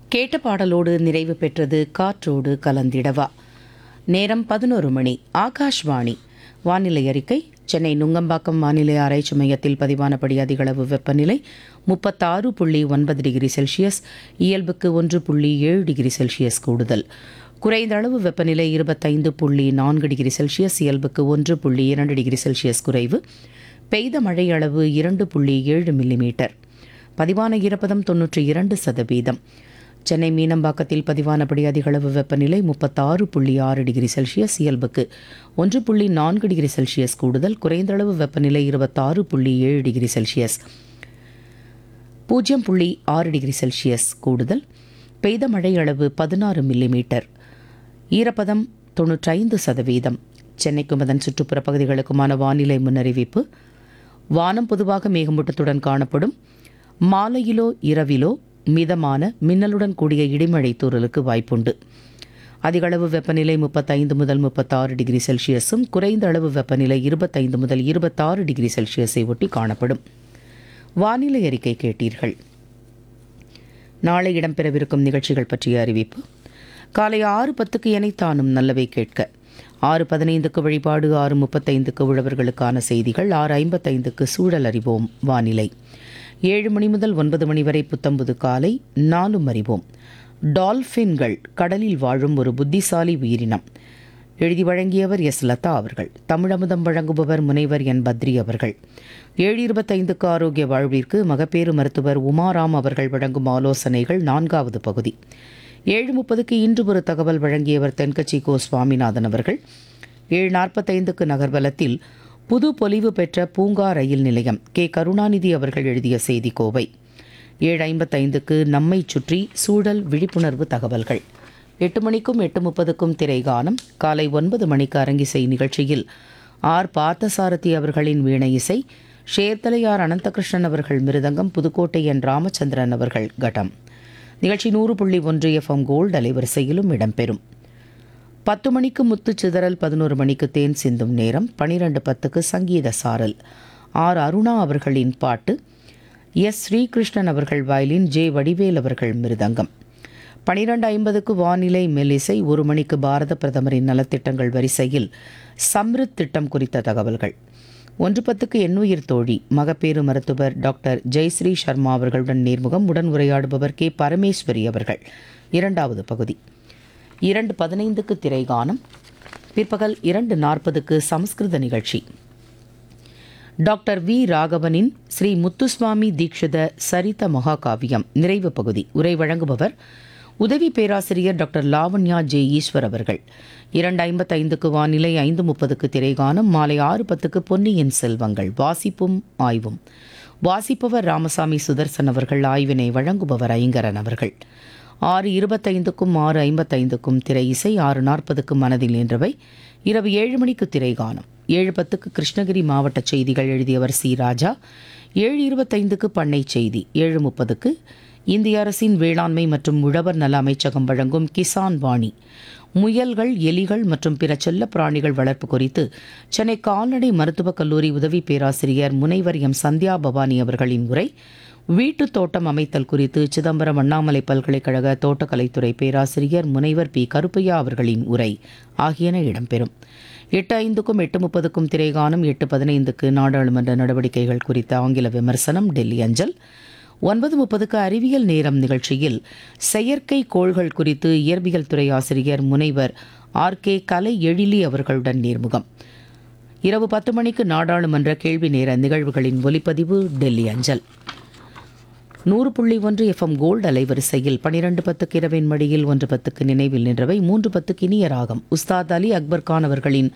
கேட்ட பாடலோடு நிறைவு பெற்றது காற்றோடு கலந்திடவா நேரம் பதினோரு மணி ஆகாஷ்வாணி வானிலை அறிக்கை சென்னை நுங்கம்பாக்கம் வானிலை ஆராய்ச்சி மையத்தில் பதிவானபடி அதிகளவு வெப்பநிலை முப்பத்தாறு புள்ளி ஒன்பது டிகிரி செல்சியஸ் இயல்புக்கு ஒன்று புள்ளி ஏழு டிகிரி செல்சியஸ் கூடுதல் குறைந்த அளவு வெப்பநிலை இருபத்தைந்து புள்ளி நான்கு டிகிரி செல்சியஸ் இயல்புக்கு ஒன்று புள்ளி இரண்டு டிகிரி செல்சியஸ் குறைவு பெய்த மழை அளவு இரண்டு புள்ளி ஏழு மில்லிமீட்டர் பதிவான ஈரப்பதம் தொன்னூற்றி இரண்டு சதவீதம் சென்னை மீனம்பாக்கத்தில் பதிவானபடி அதிகளவு வெப்பநிலை முப்பத்தாறு புள்ளி ஆறு டிகிரி செல்சியஸ் இயல்புக்கு ஒன்று புள்ளி நான்கு டிகிரி செல்சியஸ் கூடுதல் குறைந்த அளவு வெப்பநிலை இருபத்தாறு புள்ளி ஏழு டிகிரி செல்சியஸ் பூஜ்ஜியம் புள்ளி ஆறு டிகிரி செல்சியஸ் கூடுதல் பெய்த மழை அளவு பதினாறு மில்லிமீட்டர் ஈரப்பதம் தொன்னூற்றைந்து சதவீதம் சென்னைக்கும் அதன் சுற்றுப்புற பகுதிகளுக்குமான வானிலை முன்னறிவிப்பு வானம் பொதுவாக மேகமூட்டத்துடன் காணப்படும் மாலையிலோ இரவிலோ மிதமான மின்னலுடன் கூடிய இடிமழை தூறலுக்கு வாய்ப்புண்டு அதிகளவு வெப்பநிலை முப்பத்தைந்து முதல் முப்பத்தாறு டிகிரி செல்சியஸும் குறைந்த அளவு வெப்பநிலை இருபத்தைந்து முதல் இருபத்தாறு டிகிரி செல்சியஸை ஒட்டி காணப்படும் வானிலை அறிக்கை கேட்டீர்கள் நாளை இடம்பெறவிருக்கும் நிகழ்ச்சிகள் பற்றிய அறிவிப்பு காலை ஆறு பத்துக்கு எனைத்தானும் நல்லவை கேட்க ஆறு பதினைந்துக்கு வழிபாடு ஆறு முப்பத்தைந்துக்கு உழவர்களுக்கான செய்திகள் ஆறு ஐம்பத்தைந்துக்கு சூழல் அறிவோம் வானிலை ஏழு மணி முதல் ஒன்பது மணி வரை புத்தம்புது காலை நாலும் அறிவோம் டால்ஃபின்கள் கடலில் வாழும் ஒரு புத்திசாலி உயிரினம் எழுதி வழங்கியவர் எஸ் லதா அவர்கள் தமிழமுதம் வழங்குபவர் முனைவர் என் பத்ரி அவர்கள் ஏழு இருபத்தைந்துக்கு ஆரோக்கிய வாழ்விற்கு மகப்பேறு மருத்துவர் உமாராம் அவர்கள் வழங்கும் ஆலோசனைகள் நான்காவது பகுதி ஏழு முப்பதுக்கு இன்று ஒரு தகவல் வழங்கியவர் தென்கட்சி கோ சுவாமிநாதன் அவர்கள் ஏழு நாற்பத்தைந்துக்கு நகர்வலத்தில் புது பொலிவு பெற்ற பூங்கா ரயில் நிலையம் கே கருணாநிதி அவர்கள் எழுதிய செய்தி கோவை ஏழு ஐம்பத்தைந்துக்கு நம்மை சுற்றி சூழல் விழிப்புணர்வு தகவல்கள் எட்டு மணிக்கும் எட்டு முப்பதுக்கும் திரைகானம் காலை ஒன்பது மணிக்கு அரங்கிசை நிகழ்ச்சியில் ஆர் பார்த்தசாரதி அவர்களின் வீணை இசை ஷேர்தலையார் அனந்தகிருஷ்ணன் அவர்கள் மிருதங்கம் புதுக்கோட்டை என் ராமச்சந்திரன் அவர்கள் கட்டம் நிகழ்ச்சி நூறு புள்ளி ஒன்று எஃப்எம் கோல்டு அலைவரிசையிலும் இடம்பெறும் பத்து மணிக்கு முத்து சிதறல் பதினோரு மணிக்கு தேன் சிந்தும் நேரம் பனிரெண்டு பத்துக்கு சங்கீத சாரல் ஆர் அருணா அவர்களின் பாட்டு எஸ் ஸ்ரீகிருஷ்ணன் அவர்கள் வயலின் ஜே வடிவேல் அவர்கள் மிருதங்கம் பனிரெண்டு ஐம்பதுக்கு வானிலை மெல்லிசை ஒரு மணிக்கு பாரத பிரதமரின் நலத்திட்டங்கள் வரிசையில் சம்ருத் திட்டம் குறித்த தகவல்கள் ஒன்று பத்துக்கு எண்ணுயிர் தோழி மகப்பேறு மருத்துவர் டாக்டர் ஜெயஸ்ரீ சர்மா அவர்களுடன் நேர்முகம் உடன் உரையாடுபவர் கே பரமேஸ்வரி அவர்கள் இரண்டாவது பகுதி இரண்டு பதினைந்துக்கு திரைகானம் பிற்பகல் இரண்டு நாற்பதுக்கு சமஸ்கிருத நிகழ்ச்சி டாக்டர் வி ராகவனின் ஸ்ரீ முத்துசுவாமி தீக்ஷித சரித மகாகாவியம் நிறைவு பகுதி உரை வழங்குபவர் உதவி பேராசிரியர் டாக்டர் லாவண்யா ஜே ஈஸ்வர் அவர்கள் இரண்டு ஐம்பத்தைந்துக்கு வானிலை ஐந்து முப்பதுக்கு திரைகானம் மாலை ஆறு பத்துக்கு பொன்னியின் செல்வங்கள் வாசிப்பும் ஆய்வும் வாசிப்பவர் ராமசாமி சுதர்சன் அவர்கள் ஆய்வினை வழங்குபவர் ஐங்கரன் அவர்கள் ஆறு இருபத்தைந்துக்கும் ஆறு ஐம்பத்தைந்துக்கும் திரை இசை ஆறு நாற்பதுக்கு மனதில் நின்றவை இரவு ஏழு மணிக்கு திரைகானம் ஏழு பத்துக்கு கிருஷ்ணகிரி மாவட்ட செய்திகள் எழுதியவர் சி ராஜா ஏழு இருபத்தைந்துக்கு பண்ணை செய்தி ஏழு முப்பதுக்கு இந்திய அரசின் வேளாண்மை மற்றும் உழவர் நல அமைச்சகம் வழங்கும் கிசான் வாணி முயல்கள் எலிகள் மற்றும் பிற செல்ல பிராணிகள் வளர்ப்பு குறித்து சென்னை கால்நடை மருத்துவக் கல்லூரி உதவி பேராசிரியர் முனைவர் எம் சந்தியா பவானி அவர்களின் உரை வீட்டுத் தோட்டம் அமைத்தல் குறித்து சிதம்பரம் அண்ணாமலை பல்கலைக்கழக தோட்டக்கலைத்துறை பேராசிரியர் முனைவர் பி கருப்பையா அவர்களின் உரை ஆகியன இடம்பெறும் எட்டு ஐந்துக்கும் எட்டு முப்பதுக்கும் திரைகானம் எட்டு பதினைந்துக்கு நாடாளுமன்ற நடவடிக்கைகள் குறித்த ஆங்கில விமர்சனம் டெல்லி அஞ்சல் ஒன்பது முப்பதுக்கு அறிவியல் நேரம் நிகழ்ச்சியில் செயற்கை கோள்கள் குறித்து இயற்பியல் துறை ஆசிரியர் முனைவர் ஆர் கே கலை எழிலி அவர்களுடன் நேர்முகம் இரவு பத்து மணிக்கு நாடாளுமன்ற கேள்வி நேர நிகழ்வுகளின் ஒலிப்பதிவு டெல்லி அஞ்சல் நூறு புள்ளி ஒன்று எஃப்எம் கோல்டு அலைவரிசையில் பனிரெண்டு பத்துக்கு இரவின் மடியில் ஒன்று பத்துக்கு நினைவில் நின்றவை மூன்று பத்துக்கு இனிய ராகம் உஸ்தாத் அலி அக்பர் கான் அவர்களின்